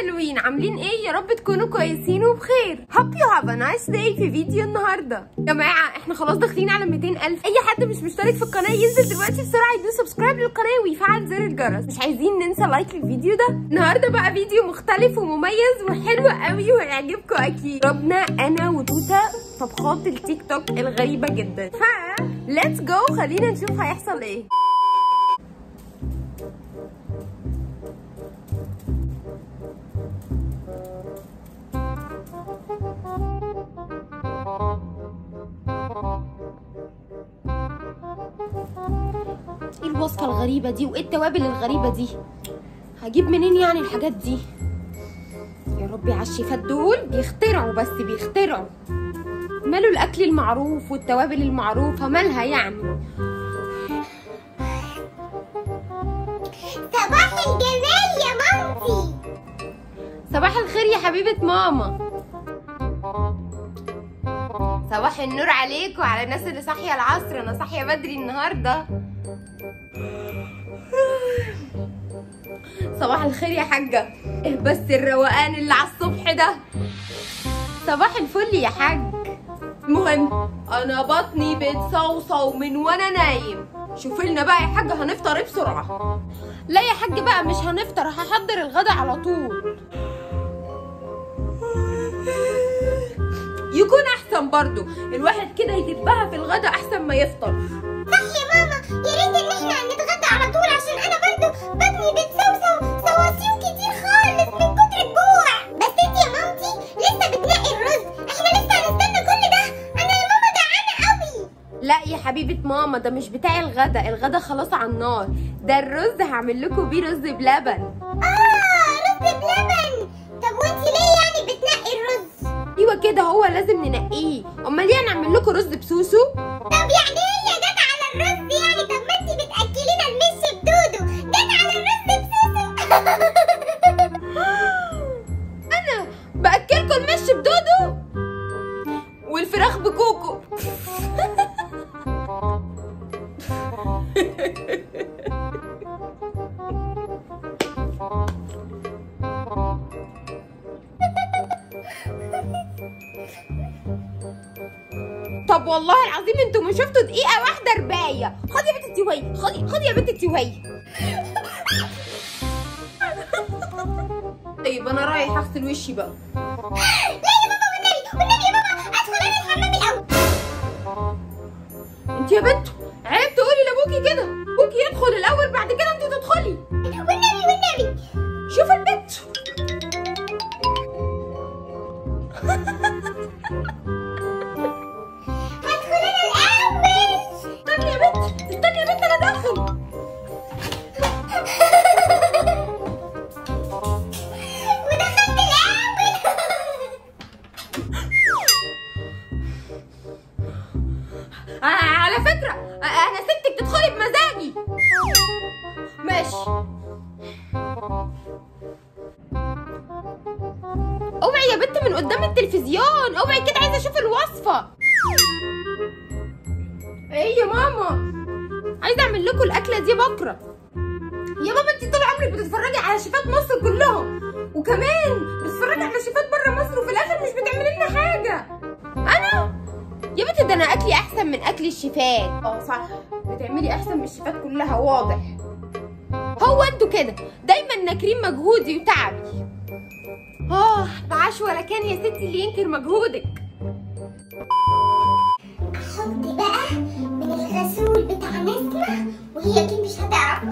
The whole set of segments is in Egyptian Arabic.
حلوين عاملين ايه يا رب تكونوا كويسين وبخير hope you have a nice day في فيديو النهارده يا جماعه احنا خلاص داخلين على 200 الف اي حد مش مشترك في القناه ينزل دلوقتي بسرعه يدوس سبسكرايب للقناه ويفعل زر الجرس مش عايزين ننسى لايك للفيديو ده النهارده بقى فيديو مختلف ومميز وحلو قوي وهيعجبكم اكيد ربنا انا وتوته طبخات التيك توك الغريبه جدا ف ليتس جو خلينا نشوف هيحصل ايه ايه الوصفة الغريبة دي وايه التوابل الغريبة دي هجيب منين يعني الحاجات دي يا ربي على الشيفات دول بيخترعوا بس بيخترعوا ماله الاكل المعروف والتوابل المعروفة مالها يعني صباح الجمال يا مامتي صباح الخير يا حبيبة ماما صباح النور عليك وعلى الناس اللي صاحية العصر انا صاحية بدري النهاردة صباح الخير يا حاجة ايه بس الروقان اللي على الصبح ده صباح الفل يا حاج المهم انا بطني بتصوصو من وانا نايم شوف لنا بقى يا حاج هنفطر ايه بسرعة لا يا حاج بقى مش هنفطر هحضر الغدا على طول يكون احسن برضو الواحد كده يدبها في الغدا احسن ما يفطر صح يا ماما يا ريت ان احنا نتغدى على طول عشان انا برضو بطني بتسوسو صواسيو كتير خالص من كتر الجوع بس انت يا مامتي لسه بتنقي الرز احنا لسه هنستنى كل ده انا يا ماما جعانه قوي لا يا حبيبة ماما ده مش بتاع الغدا الغدا خلاص على النار ده الرز هعمل لكم بيه رز بلبن اه رز بلبن طب وانت ليه يعني بتنقي الرز ايوه كده هو لازم ننقيه امال ليه نعمل لكم رز بسوسو طب يعني هي جت على الرز يعني طب ما انت بتاكلينا المش بدودو جت على الرز بسوسو انا باكلكم المش بدودو والفراخ بكوكو طب والله العظيم انتوا ما شفتوا دقيقة واحدة رباية خدي يا بنت التوهية خدي خدي يا بنت التوهية طيب انا رايح اغسل وشي بقى لا يا ماما والنبي والنبي يا ماما ادخل انا الحمام الاول انت يا بنت عيب تقولي لابوكي كده ابوكي يدخل الاول بعد كده انت تدخلي والنبي والنبي شوف البنت هدخل انا الاول استني يا بنت استني يا بنت انا داخل ودخلت الاول آه على فكرة آه انا سبتك تدخلي بمزاجي ماشي اوعي يا بنت من قدام التلفزيون اوعي كده عايزه اشوف الوصفه ايه يا ماما عايزه اعمل لكم الاكله دي بكره يا ماما انت طول عمرك بتتفرجي على شيفات مصر كلهم وكمان بتتفرجي على شيفات بره مصر وفي الاخر مش بتعملي لنا حاجه انا يا بنتي ده انا اكلي احسن من اكل الشيفات اه صح بتعملي احسن من الشيفات كلها واضح هو انتوا كده دايما ناكرين مجهودي وتعبي اه معاش ولا كان يا ستي اللي ينكر مجهودك احط بقى من الغسول بتاع نسمة وهي اكيد مش هتعرف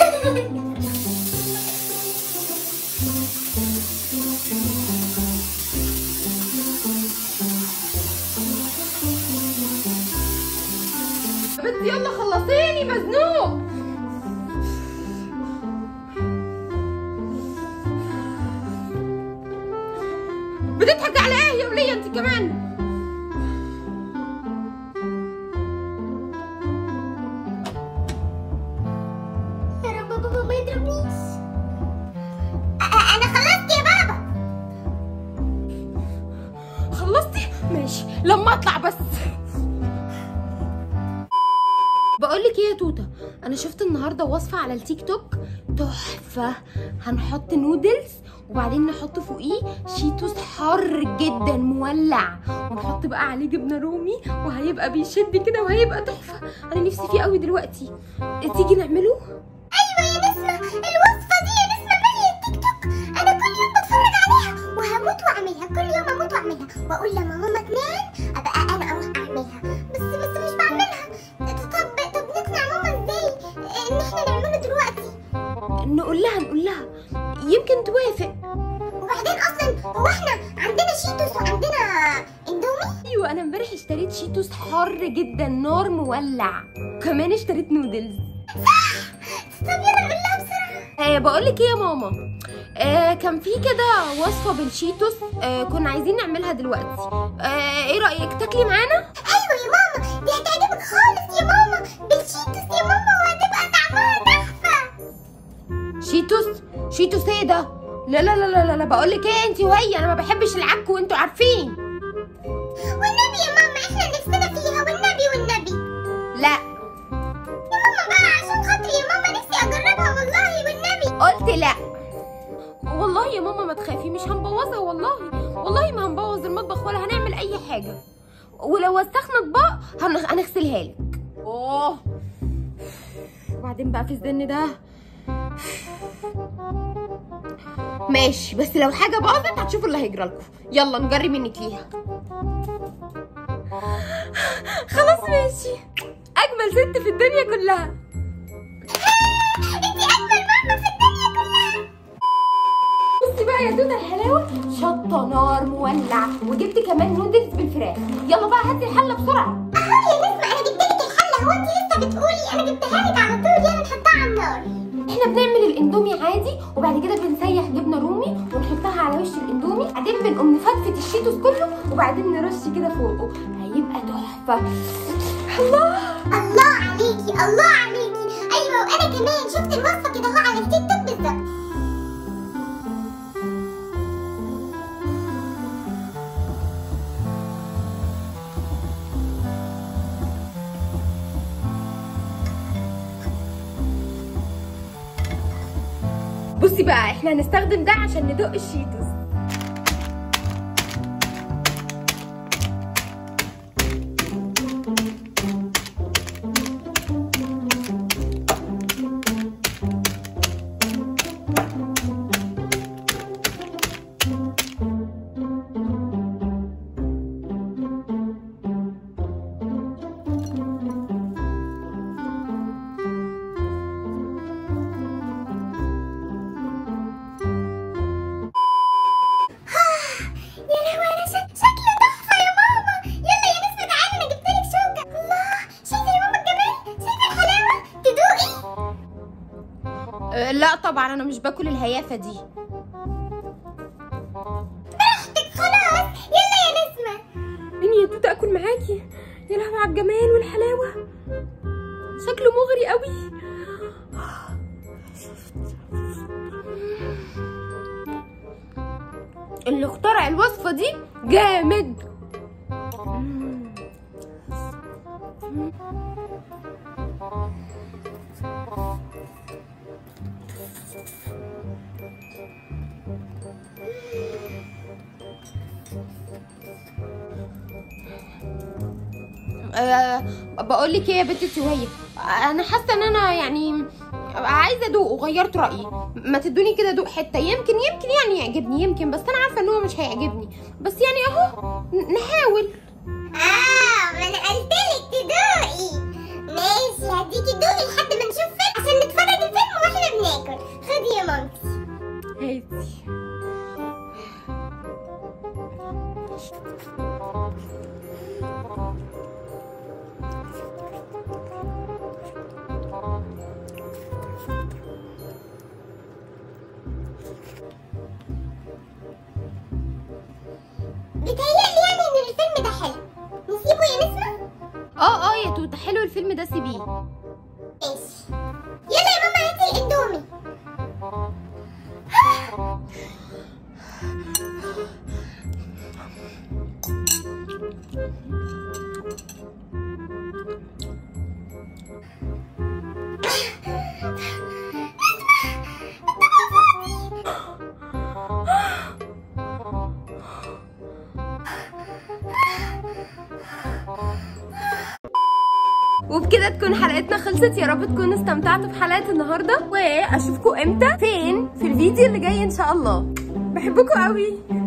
يا بنتي يلا خلصيني مزنوق بتضحك على ايه يا وليه انت كمان يا رب بابا ما يضربنيش أ- أ- انا خلصت يا بابا خلصتي ماشي لما اطلع بس بقول لك ايه يا توته انا شفت النهارده وصفه على التيك توك تحفه هنحط نودلز وبعدين نحط فوقيه شيتوس حار جدا مولع ونحط بقى عليه جبنه رومي وهيبقى بيشد كده وهيبقى تحفه انا نفسي فيه قوي دلوقتي تيجي نعمله ايوه يا نسمة الوصفة دي يا نسمة مالية التيك توك انا كل يوم بتفرج عليها وهموت واعملها كل يوم اموت واعملها واقول لما ماما تنام ابقى انا اروح اعملها بس بس مش بعملها طب طب نقنع ماما ازاي ان احنا نعمله دلوقتي نقول لها نقول لها يمكن توافق وبعدين اصلا هو احنا عندنا شيتوس وعندنا اندومي ايوه انا امبارح اشتريت شيتوس حار جدا نار مولع كمان اشتريت نودلز طب يلا نقول لها بسرعة آه بقول لك ايه يا ماما آه كان في كده وصفه بالشيتوس آه كنا عايزين نعملها دلوقتي آه ايه رايك تاكلي معانا ايوه يا ماما دي هتعجبك خالص يا ماما بالشيتوس يا ماما وهتبقى طعمها تحفة شيتوس شيتوس ايه ده لا لا لا لا لا بقول لك ايه انت وهي انا ما بحبش العك وانتوا عارفين والنبي يا ماما احنا نفسنا فيها والنبي والنبي لا يا ماما بقى عشان خاطري يا ماما نفسي اجربها والله والنبي قلت لا والله يا ماما ما تخافي مش هنبوظها والله والله ما هنبوظ المطبخ ولا هنعمل اي حاجه ولو وسخنا اطباق هن- هنغسلها لك اوه وبعدين بقى في الزن ده ماشي بس لو حاجه باظت هتشوفوا اللي هيجرى لكم يلا نجري منك ليها خلاص ماشي اجمل ست في الدنيا كلها انتي اجمل ماما في الدنيا كلها بصي بقى يا توته الحلاوه شطه نار مولع وجبت كمان نودلز بالفراخ يلا بقى هاتي الحله بسرعه اهو يا نسمة انا جبتلك الحلة هو انتي لسه بتقولي انا جبتها لك على طول يلا نحطها على النار احنا بنعمل الاندومي عادي وبعد كده بنسيح جبنه رومي ونحطها على وش الاندومي بعدين بنقوم نفتفت الشيتوس كله وبعدين نرش كده فوقه هيبقى تحفه الله الله عليكي الله عليكي ايوه وانا كمان شفت الوصفة كده اهو على التيك توك بالظبط بصي بقى احنا هنستخدم ده عشان ندق الشيتوس يا لهوي انا شك... شكله تحفة يا ماما يلا يا نسمة تعالي انا جبتلك شوكة الله شايفة يا ماما الجمال شايفة الحلاوة تدوقي أه لا طبعا انا مش باكل الهيافه دي براحتك خلاص يلا يا نسمة مين يا توته اكل معاكي يا لهوي على الجمال والحلاوه شكله مغري قوي اللي اخترع الوصفه دي جامد أه بقول لك ايه يا بنتي سهية انا حاسه ان انا يعني عايزه ادوق وغيرت رايي ما تدوني كده دوق حته يمكن يمكن يعني يعجبني يمكن بس انا عارفه ان هو مش هيعجبني بس يعني اهو ن- نحاول اه ما انا قلتلك تدوقي ماشي هديكي دوقي لحد ما نشوف فيلم عشان نتفرج الفيلم واحنا بناكل خدي يا مامتي هاتي بيتهيألي يعني ان الفيلم ده حلو نسيبه يا نسمة اه اه يا توته حلو الفيلم ده سيبيه ماشي يلا يا ماما هاتي الاندومي وبكده تكون حلقتنا خلصت يا رب تكونوا استمتعتوا بحلقه النهارده واشوفكم امتى فين في الفيديو اللي جاي ان شاء الله بحبكم قوي